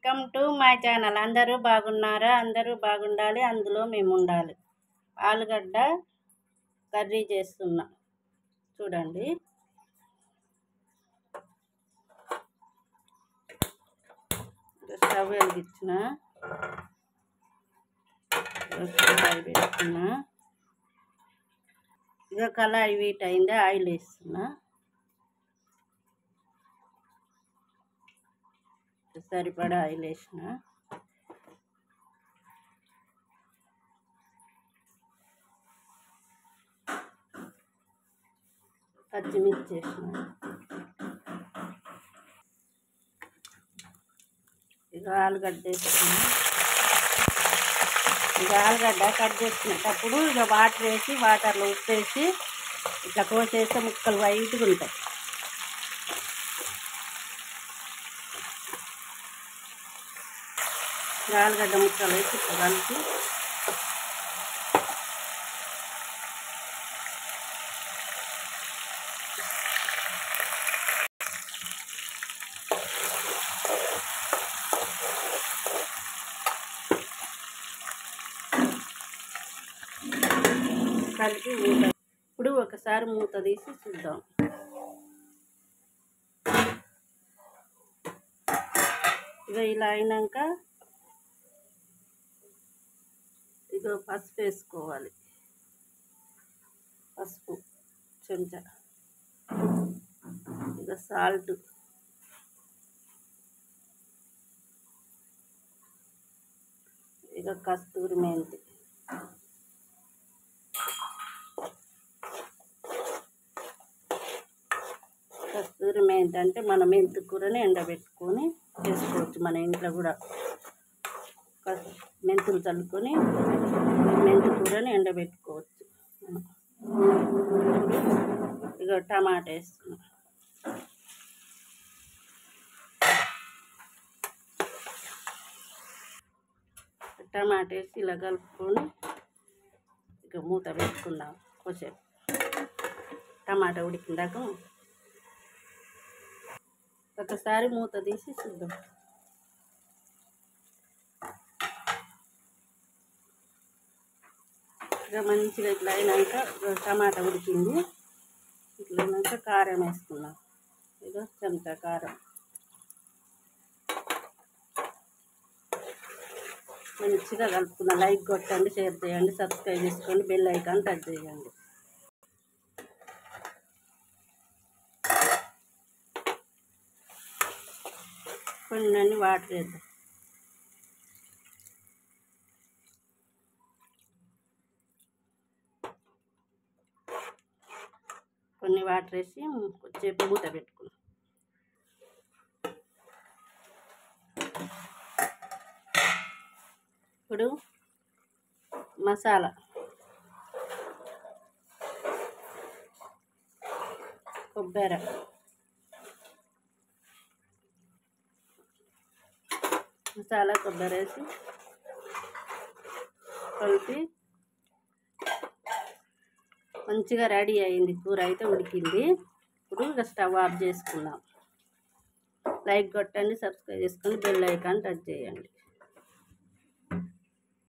Welcome to my channel అందరూ బాగున్నారా అందరూ బాగుండాలి అందులో మేము ఉండాలి ఆలుగడ్డ కర్రీ చేస్తున్నా చూడండి స్టవ్ వెలిగించిన కళాయి పెట్టుకున్నా ఇక కళాయి వీట్ అయింది ఆయిల్ వేస్తున్నా సరిపడా ఆయిల్ వేసిన పచ్చిమిర్చి వేసిన ఇక ఆలుగడ్డ వేసుకున్నా ఇక ఆలుగడ్డ కట్ చేసుకునేటప్పుడు ఇక వాటర్ వేసి వాటర్లో ఉప్పు వేసి ఇట్లా కోసేస్తే ముక్కలు వైట్గా ఉంటాయి ఇక ఆలుగడ్డ ముక్కలు వేసి ఇట్లా కలిపి కలిపి మూత ఇప్పుడు ఒకసారి మూత తీసి చూద్దాం ఇక ఇలా అయినాక ఇక పసుపు వేసుకోవాలి పసుపు చెంచా ఇక సాల్ట్ ఇక కస్తూరి మెంతి కస్తూరి మెంతి అంటే మన మెంతి కూరని ఎండబెట్టుకొని చేసుకోవచ్చు మన ఇంట్లో కూడా కస్- మెంతులు చల్లుకొని మెంతి కూరని ఎండబెట్టుకోవచ్చు మనం. ఇక టమాటా వేస్తున్నాం టమాటా వేసి ఇలా కలుపుకొని ఇక మూత పెట్టుకుందాం కొంచెం టమాటా ఉడికిందాక ఒకసారి మూత తీసి చూద్దాం ఇక మంచిగా ఇట్లా అయినాక ఇక టమాటా ఉడికింది ఇట్లా అయినాక కారం వేసుకున్నాం ఇక చెంచా కారం మంచిగా కలుపుకున్న లైక్ కొట్టండి షేర్ చేయండి సబ్స్క్రైబ్ చేసుకోండి బెల్ ఐకాన్ టచ్ చేయండి కొన్ని వాటర్ వేద్దాం కొన్ని వాటర్ వేసి కొద్దిసేపు మూత పెట్టుకున్నాం ఇప్పుడు మసాలా కొబ్బరి మసాలా కొబ్బరి వేసి కలిపి మంచిగా రెడీ అయింది కూర అయితే ఉడికింది ఇప్పుడు ఇక స్టవ్ ఆఫ్ చేసుకుందాం లైక్ కొట్టండి సబ్స్క్రైబ్ చేసుకొని బెల్ ఐకాన్ టచ్ చేయండి